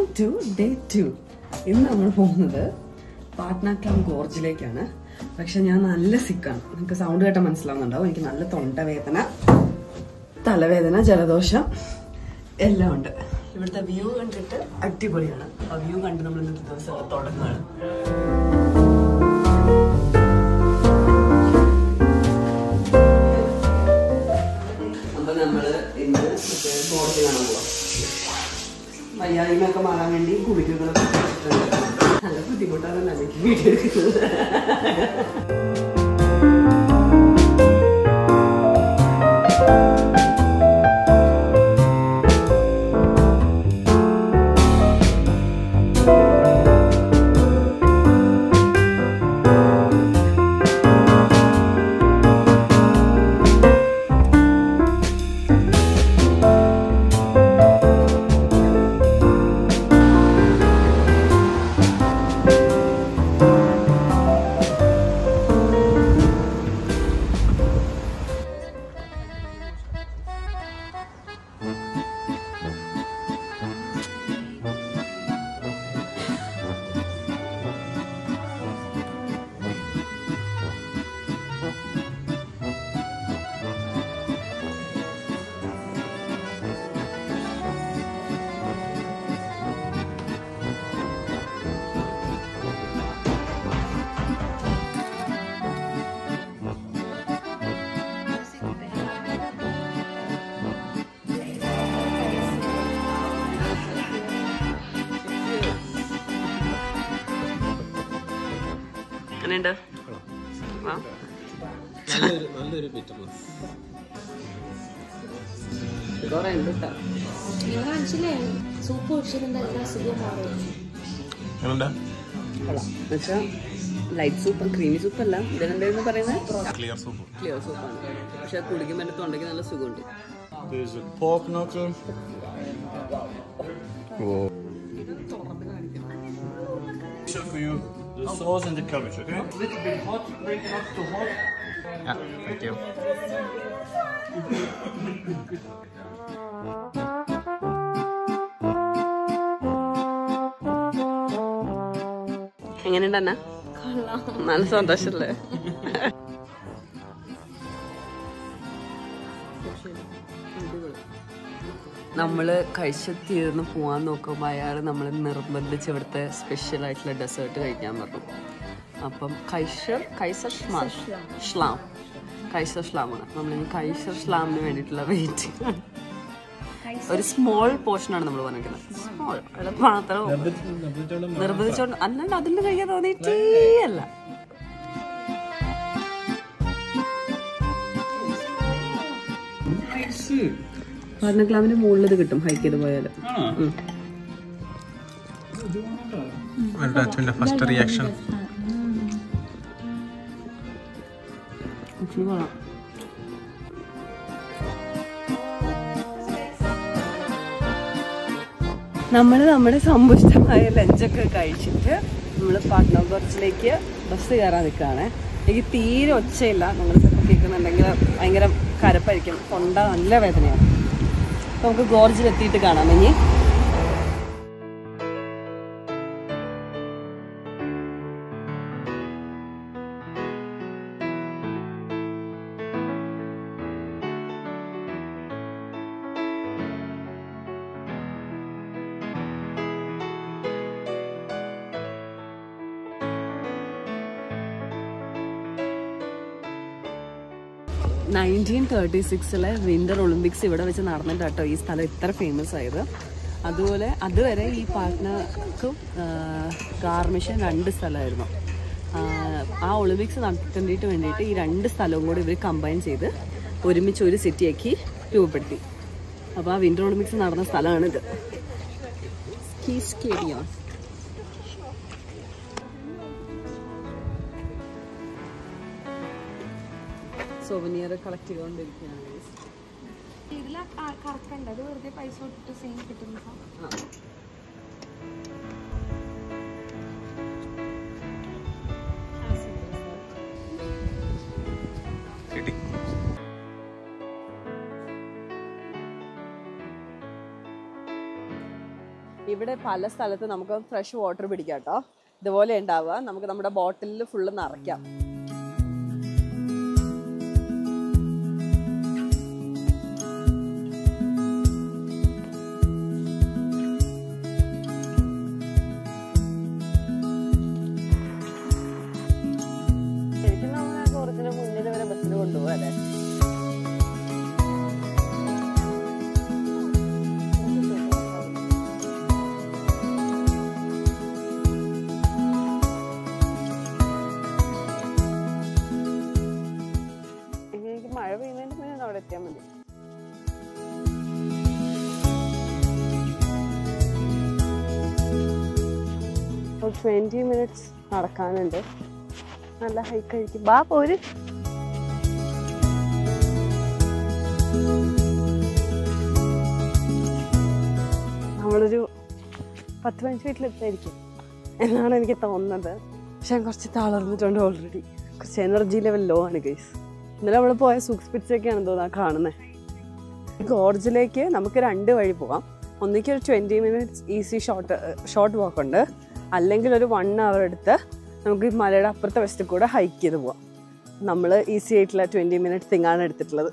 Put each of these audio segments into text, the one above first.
To day to ഇന്ന് നമ്മൾ പോകുന്നത് പാട്ന ക്ലബ് ഗോർജിലേക്കാണ് പക്ഷെ ഞാൻ നല്ല സിക്കാണ് നിങ്ങൾക്ക് സൗണ്ട് കേട്ടാൽ മനസ്സിലാവുന്നുണ്ടാവും എനിക്ക് നല്ല തൊണ്ടവേദന തലവേദന ജലദോഷം എല്ലാം ഉണ്ട് ഇവിടുത്തെ വ്യൂ കണ്ടിട്ട് അടിപൊളിയാണ് ആ വ്യൂ കണ്ട് നമ്മൾ ഇന്നത്തെ ദിവസം തുടങ്ങുകയാണ് അപ്പൊ നമ്മള് ഇന്ന് മറ്റേ ഗോർജ് കാണാൻ പോവാം വയ്യായ്മയൊക്കെ മാറാൻ വേണ്ടി കുളിക്കുകളൊക്കെ വെച്ചിട്ടുണ്ട് നല്ല ബുദ്ധിമുട്ടാണ് എനിക്ക് വീഡിയോ എടുക്കുന്നത് എങ്ങനെയുണ്ട് ആ നല്ലൊരു നല്ലൊരു ബിറ്റർനെസ് കുറെ ഉണ്ട് കേട്ടോ ഞാൻ കാണിച്ചില്ലേ സൂപ്പ് കുടിച്ചിട്ടുണ്ട് എല്ലാ അസുഖവും മാറും എങ്ങനെയുണ്ട് എന്നുവെച്ചാൽ ലൈറ്റ് സൂപ്പ് ക്രീമി സൂപ്പ് അല്ല ഇതിനെന്തായിരുന്നു പറയുന്നത് ക്ലിയർ സൂപ്പ് ക്ലിയർ സൂപ്പാണ് പക്ഷെ അത് കുടിക്കുമ്പോൾ എൻ്റെ തൊണ്ടയ്ക്ക് നല്ല സുഖമുണ്ട് There's a pork knuckle. Oh. For you, the sauce and the cabbage, okay? Little bit hot, bring it up to hot. Yeah, thank you. എങ്ങനെയുണ്ട് അന്ന നല്ല സന്തോഷല്ലേ നമ്മള് കഴിച്ചെത്തിയിരുന്ന് പോവാൻ നോക്കുമ്പോൾ അയാൾ നമ്മൾ നിർബന്ധിച്ച് ഇവിടുത്തെ സ്പെഷ്യൽ ആയിട്ടുള്ള ഡെസേർട്ട് കഴിക്കാൻ പറഞ്ഞു അപ്പം കൈഷർ കൈസർ ഷ്ലാം ഷ്ലാം കൈസർ ഷ്ലാമാണ് നമ്മളിനി കൈസർ ഷ്ലാമിന് വേണ്ടിയിട്ടുള്ള വെയിറ്റ് ഒരു സ്മോൾ പോർഷനാണ് നമ്മൾ പറഞ്ഞിരിക്കുന്നത് സ്മോൾ മാത്രം നിർബന്ധിച്ചോണ്ട് അല്ലാണ്ട് അതിൽ കഴിക്കാൻ തോന്നിയിട്ടേ അല്ല പഠന ക്ലാബിന്റെ മുകളിൽ ഇത് കിട്ടും ഹൈക്ക് ചെയ്ത് പോയാൽ ഫസ്റ്റ് റിയാക്ഷൻ കൊള്ളാം നമ്മൾ നമ്മുടെ സമ്പുഷ്ടമായ ലഞ്ചൊക്കെ കഴിച്ചിട്ട് നമ്മൾ പാട്ന ബർച്ചിലേക്ക് ബസ് കയറാൻ നിൽക്കുകയാണ് എനിക്ക് തീരെ ഒച്ചയില്ല നിങ്ങൾ ചിലപ്പോൾ കേൾക്കുന്നുണ്ടെങ്കിൽ ഭയങ്കര കരപ്പായിരിക്കും തൊണ്ട നല്ല വേദനയാണ് അപ്പോൾ നമുക്ക് ഗോർജിലെത്തിയിട്ട് കാണാം ഇനി നയൻറ്റീൻ തേർട്ടി സിക്സിലെ വിന്റർ ഒളിമ്പിക്സ് ഇവിടെ വെച്ച് നടന്നിട്ട് കേട്ടോ ഈ സ്ഥലം ഇത്ര ഫേമസ് ആയത് അതുപോലെ അതുവരെ ഈ പാട്നക്കും ഗാർമിഷൻ രണ്ട് സ്ഥലമായിരുന്നു ആഹ് ആ ഒളിമ്പിക്സ് നടത്തേണ്ടിയിട്ട് വേണ്ടിയിട്ട് ഈ രണ്ട് സ്ഥലവും കൂടി ഇവർ കമ്പൈൻ ചെയ്ത് ഒരുമിച്ച് ഒരു സിറ്റിയാക്കി രൂപപ്പെടുത്തി അപ്പോൾ ആ വിന്റർ ഒളിമ്പിക്സ് നടന്ന സ്ഥലമാണിത് സ്കീ സ്റ്റേഡിയം സോവനിയർ കളക്ട് ചെയ്തുകൊണ്ടിരിക്കുകയാണ് guys. ഇതിൽ കറക്കണ്ട അത് വെറുതെ പൈസ കൊടുത്തിട്ട് സെയിം കിട്ടുന്ന സാധനം. ആ. കിട്ടി ഈ ഇവിടെ പല സ്ഥലത്ത് നമുക്ക് ഫ്രഷ് വാട്ടർ പിടിക്കാം കേട്ടോ ഇതുപോലെ ഉണ്ടാവുക നമുക്ക് നമ്മുടെ ബോട്ടിലിൽ ഫുള്ള് നിറയ്ക്കാം ശരിക്കും നമ്മളെ കുറച്ചിന് മുന്നിൽ വരെ ബസ്സിന് കൊണ്ടുപോകും അല്ലേ ഇനി എനിക്ക് മഴ പെയ്യുന്നതിന് മുന്നേ ഒന്ന് അവിടെ എത്തിയാൽ മതി ഒരു ട്വൻറ്റി മിനിറ്റ്സ് നടക്കാനുണ്ട് നല്ല ഹൈക്ക് കഴിക്കും ബാ പോര് നമ്മളൊരു പത്ത് പതിനഞ്ച് വീട്ടിലെത്തായിരിക്കും എന്നാണ് എനിക്ക് തോന്നുന്നത് പക്ഷെ ഞാൻ കുറച്ച് തളർന്നിട്ടുണ്ട് ഓൾറെഡി കുറച്ച് എനർജി ലെവൽ ലോ ആണ് ഗൈസ് ഇന്നലെ നമ്മൾ പോയ സൂക്സ് പിറ്റ്സൊക്കെയാണ് തോന്നുന്നത് കാണുന്നത് ഗോർജിലേക്ക് നമുക്ക് രണ്ട് വഴി പോകാം ഒന്നിക്ക് ഒരു twenty minutes easy short short walk ഉണ്ട് അല്ലെങ്കിൽ ഒരു വൺ അവർ എടുത്ത് നമുക്ക് ഈ മലയുടെ അപ്പുറത്തെ വശത്തിൽ കൂടെ ഹൈക്ക് ചെയ്ത് പോവാം നമ്മൾ ഈസി ആയിട്ടുള്ള ട്വൻറ്റി മിനിറ്റ്സ് തിങ്ങാണ് എടുത്തിട്ടുള്ളത്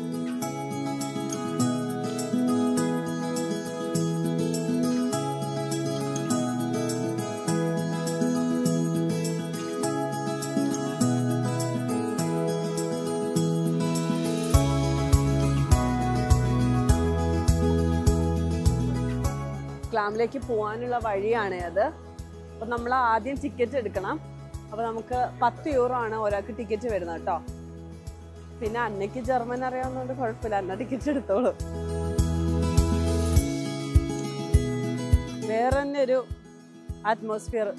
ക്ലാമിലേക്ക് പോകാനുള്ള വഴിയാണ് അത് അപ്പം നമ്മൾ ആദ്യം ടിക്കറ്റ് എടുക്കണം അപ്പോൾ നമുക്ക് പത്ത് യൂറോ ആണ് ഒരാൾക്ക് ടിക്കറ്റ് വരുന്നത് കേട്ടോ പിന്നെ അന്നയ്ക്ക് ജർമ്മൻ അറിയാവുന്നതുകൊണ്ട് കുഴപ്പമില്ല അന്ന ടിക്കറ്റ് എടുത്തോളൂ വേറെ തന്നെ ഒരു അറ്റ്മോസ്ഫിയർ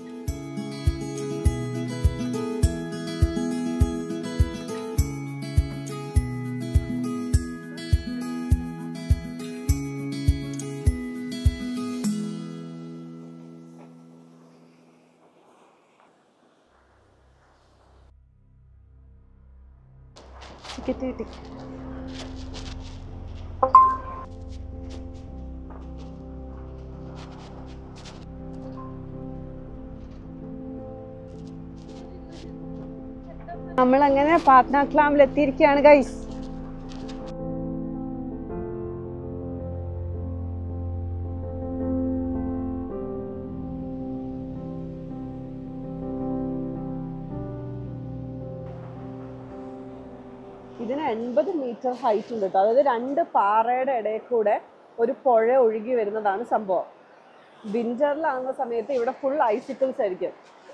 ടിക്കറ്റ് കിട്ടി നമ്മൾ അങ്ങനെ പാട്ന ക്ലാമിൽ എത്തിയിരിക്കുകയാണ് ഗൈസ് ഇതിന് എൺപത് മീറ്റർ ഹൈറ്റ് ഉണ്ട് കേട്ടോ അതായത് രണ്ട് പാറയുടെ ഇടയിൽ കൂടെ ഒരു പുഴ ഒഴുകി വരുന്നതാണ് സംഭവം വിന്ററിലാകുന്ന സമയത്ത് ഇവിടെ ഫുൾ ഐസിക്കിൾസ് ആയിരിക്കും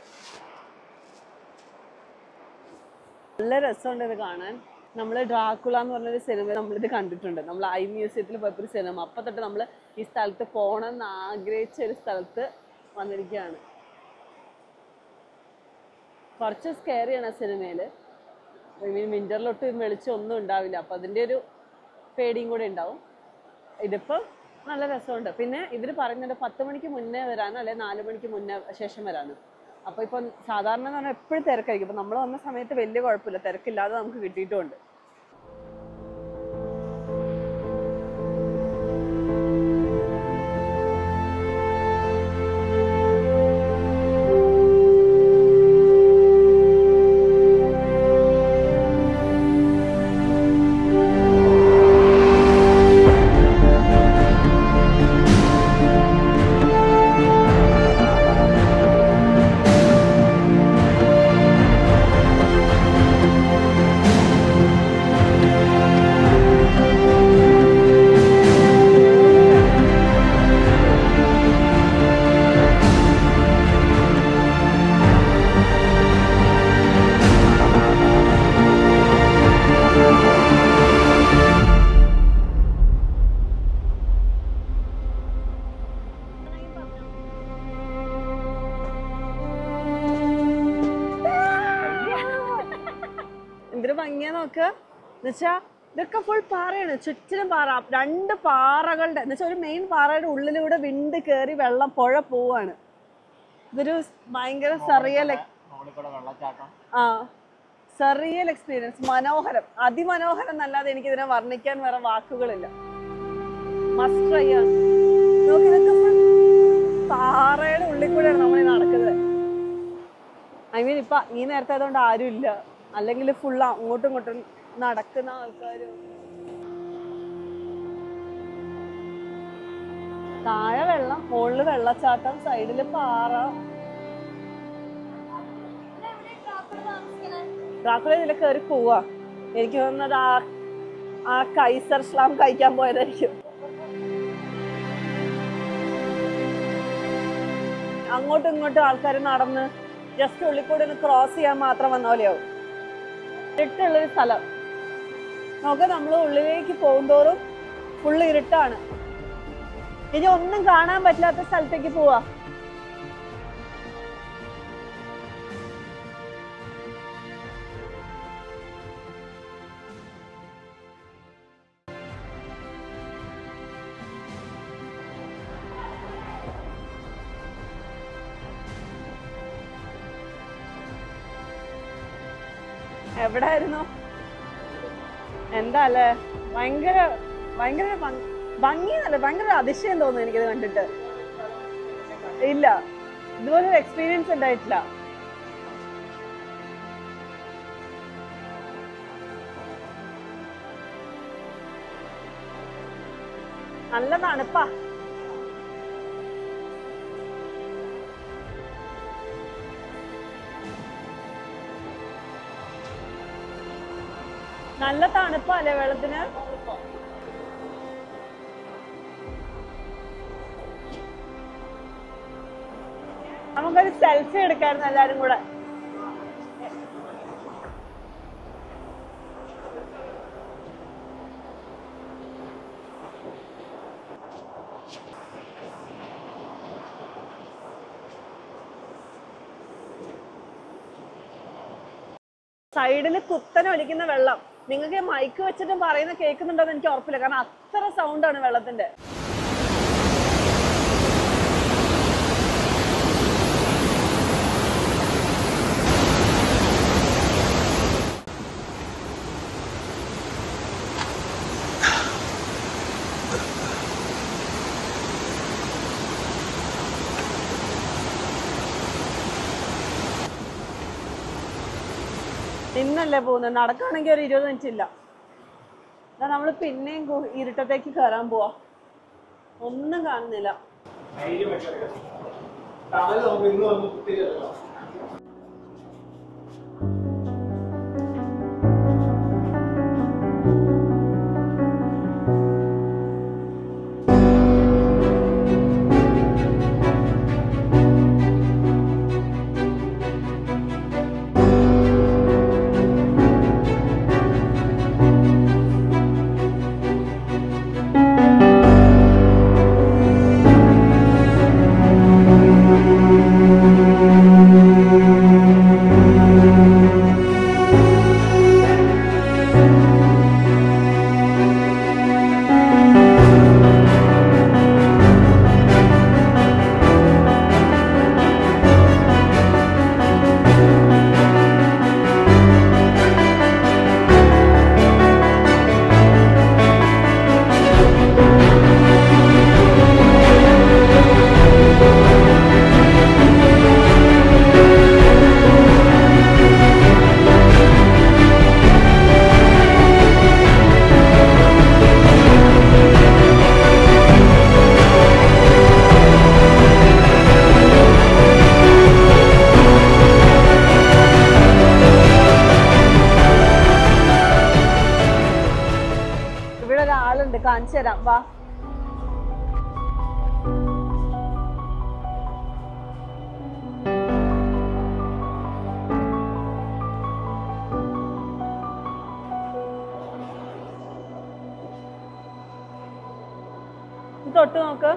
നല്ല രസമുണ്ട് ഇത് കാണാൻ നമ്മൾ ഡ്രാക്കുള എന്ന് പറഞ്ഞൊരു സിനിമ നമ്മളിത് കണ്ടിട്ടുണ്ട് നമ്മൾ ഐ മ്യൂസിയത്തിൽ പോയപ്പോൾ ഒരു സിനിമ അപ്പം തൊട്ട് നമ്മൾ ഈ സ്ഥലത്ത് പോകണം എന്ന് ആഗ്രഹിച്ച ഒരു സ്ഥലത്ത് വന്നിരിക്കുകയാണ് കുറച്ച് സ്കെയറിയാണ് ആ സിനിമയിൽ വിന്ററിലൊട്ട് വെളിച്ചം ഒന്നും ഉണ്ടാവില്ല അപ്പം അതിൻ്റെ ഒരു പേടിയും കൂടെ ഉണ്ടാവും ഇതിപ്പം നല്ല രസമുണ്ട് പിന്നെ ഇവർ പറയുന്നുണ്ട് പത്ത് മണിക്ക് മുന്നേ വരാനോ അല്ലെ നാല് മണിക്ക് മുന്നേ ശേഷം വരാനോ അപ്പോൾ ഇപ്പം സാധാരണ എന്ന് പറഞ്ഞാൽ എപ്പോഴും തിരക്കായിരിക്കും ഇപ്പം നമ്മൾ വന്ന സമയത്ത് വലിയ കുഴപ്പമില്ല തിരക്കില്ലാതെ നമുക്ക് കിട്ടിയിട്ടുമുണ്ട് എന്തൊരു ഭംഗിയാ നോക്ക് എന്നുവെച്ചാ ഇതൊക്കെ ഫുൾ പാറയാണ് ചുറ്റിനും പാറ രണ്ട് പാറകളുടെ എന്നുവെച്ചാൽ ഒരു മെയിൻ പാറയുടെ ഉള്ളിലൂടെ വിണ്ട് കയറി വെള്ളം പുഴ പോവാണ് ഇതൊരു ഭയങ്കര സറിയൽ നമ്മളിവിടെ വെള്ളച്ചാട്ടം ആ സറിയൽ എക്സ്പീരിയൻസ് മനോഹരം അതിമനോഹരം എന്നല്ലാതെ എനിക്ക് ഇതിനെ വർണ്ണിക്കാൻ വേറെ വാക്കുകളില്ല മസ്റ്റ് ട്രൈ നോക്കി ഇതൊക്കെ full പാറയുടെ ഉള്ളിൽ കൂടെയാണ് നമ്മൾ നടക്കുന്നത് ഐ മീൻ ഇപ്പൊ ഈ നേരത്തെ ആയതുകൊണ്ട് ആരും ഇല്ല അല്ലെങ്കിൽ ഫുൾ അങ്ങോട്ടും ഇങ്ങോട്ടും നടക്കുന്ന ആൾക്കാരും താഴെ വെള്ളം മുകളില് വെള്ളച്ചാട്ടം സൈഡില് പാറ ഡ്രാക്കുള ഇതിൽ കയറി പോവാ എനിക്ക് തോന്നുന്നത് ആ ആ കൈസർ സ്ലാം കഴിക്കാൻ പോയതായിരിക്കും അങ്ങോട്ടും ഇങ്ങോട്ടും ആൾക്കാർ നടന്ന് ജസ്റ്റ് ഉള്ളിൽ കൂടി ഒന്ന് ക്രോസ് ചെയ്യാൻ മാത്രം വന്ന പോലെയാവും ഇരുട്ടുള്ളൊരു സ്ഥലം നോക്ക് നമ്മൾ ഉള്ളിലേക്ക് പോകുന്തോറും ഫുള്ള് ഇരുട്ടാണ് ഇനി ഒന്നും കാണാൻ പറ്റാത്ത സ്ഥലത്തേക്ക് പോവാ എവിടായിരുന്നു എന്താ അല്ലേ ഭയങ്കര ഭയങ്കര ഭംഗി- ഭംഗിയെന്നല്ല ഭയങ്കര അതിശയം തോന്നുന്നു എനിക്കിത് കണ്ടിട്ട് ഇല്ല ഇതുപോലെ ഒരു എക്സ്പീരിയൻസ് ഉണ്ടായിട്ടില്ല നല്ല തണുപ്പാ നല്ല തണുപ്പല്ലേ വെള്ളത്തിന് നമുക്കൊരു സെൽഫി എടുക്കായിരുന്നു എല്ലാരും കൂടെ സൈഡിൽ കുത്തനെ ഒലിക്കുന്ന വെള്ളം നിങ്ങൾക്ക് മൈക്ക് വെച്ചിട്ട് പറയുന്ന കേൾക്കുന്നുണ്ടോ എന്ന് എനിക്ക് ഉറപ്പില്ല കാരണം അത്ര സൗണ്ടാണ് വെള്ളത്തിന്റെ ഇന്നല്ലേ പോകുന്നത് നടക്കുകയാണെങ്കിൽ ഒരു ഇരുപത് മിനിറ്റ് ഇല്ല എന്നാ നമ്മൾ പിന്നെയും ഗു- ഇരുട്ടത്തേക്ക് കയറാൻ പോവാ ഒന്നും കാണുന്നില്ല ഇവിടെ ഒരാളുണ്ട് കാണിച്ചു തരാം വാ ഇത് തൊട്ട് നോക്ക്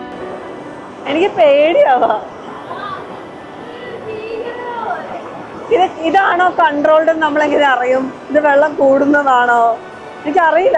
എനിക്ക് പേടിയാവാ ഇത് ഇതാണോ കൺട്രോൾഡ് നമ്മളെങ്ങനെ അറിയും ഇത് വെള്ളം കൂടുന്നതാണോ എനിക്കറിയില്ല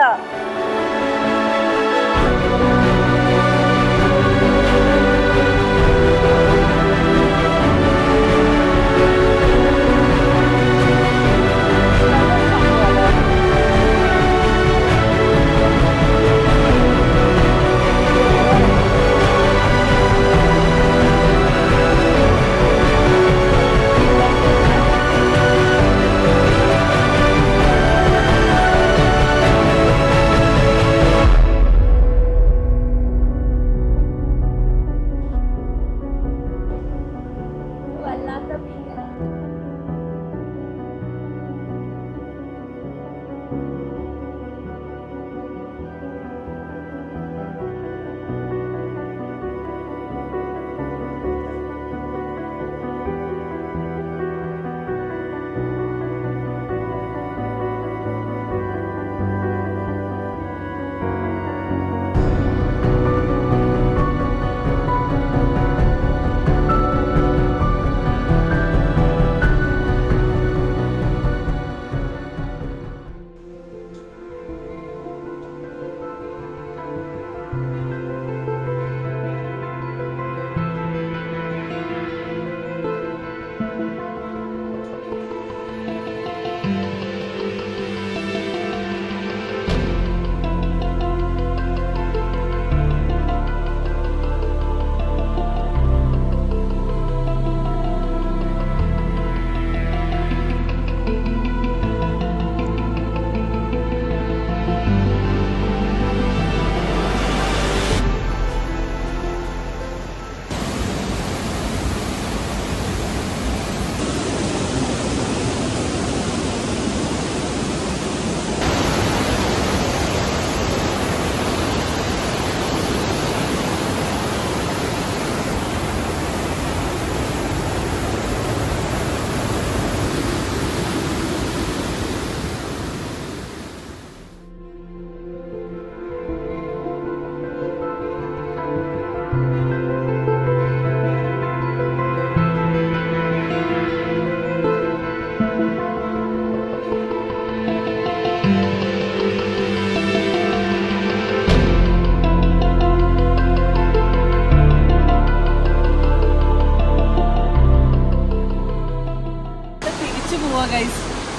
തിരിച്ചു പോവാ ഗൈസ്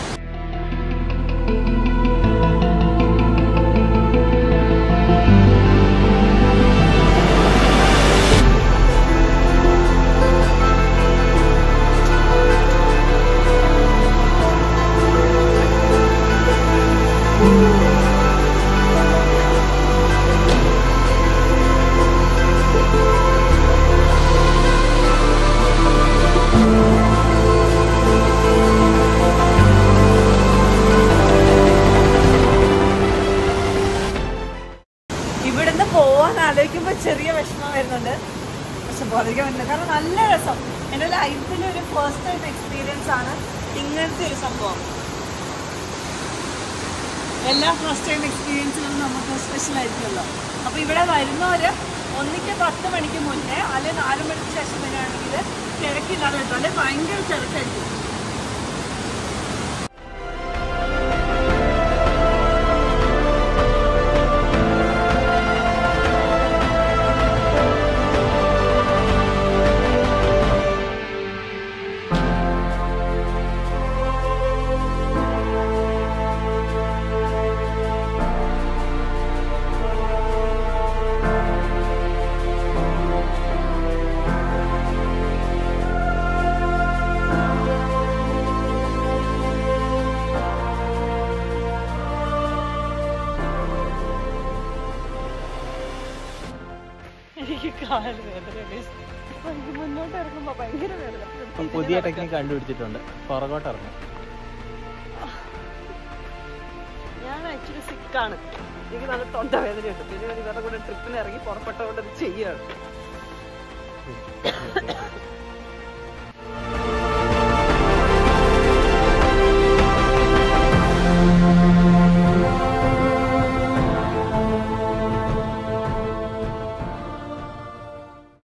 ഇവിടുന്ന് പോവാൻ ആലോചിക്കുമ്പോ ചെറിയ വിഷമം വരുന്നുണ്ട് പക്ഷെ ബോധിക്കാൻ പറ്റില്ല കാരണം നല്ല രസം എൻ്റെ ലൈഫിൽ ഒരു ഫസ്റ്റ് ടൈം എക്സ്പീരിയൻസ് ആണ് ഇങ്ങനത്തെ ഒരു സംഭവം എല്ലാ ഫസ്റ്റ് ടൈം എക്സ്പീരിയൻസുകളും നമുക്ക് സ്പെഷ്യൽ ആയിരിക്കുമല്ലോ അപ്പോൾ ഇവിടെ വരുന്നവര് ഒന്നിക്ക് പത്ത് മണിക്ക് മുന്നേ അല്ലെങ്കിൽ നാല് മണിക്ക് ശേഷം വരികയാണെങ്കിൽ തിരക്കില്ലാതെ കിട്ടും അല്ലെങ്കിൽ ഭയങ്കര തിരക്കായിരിക്കും എനിക്ക് കാല് വേദന എനിക്ക് മുന്നോട്ട് ഇറങ്ങുമ്പോ ഭയങ്കര വേദന ഇപ്പം പുതിയ ടെക്നിക്ക് കണ്ടുപിടിച്ചിട്ടുണ്ട് പുറകോട്ട് ഇറങ്ങും ഞാൻ ആക്ച്വലി സിക്കാണ് എനിക്ക് നല്ല തൊണ്ട വേദനയുണ്ട് പിന്നെ ഞാൻ ഇവരുടെ കൂടെ ട്രിപ്പിന് ഇറങ്ങി പുറപ്പെട്ടതുകൊണ്ട് അത് ചെയ്യാണ്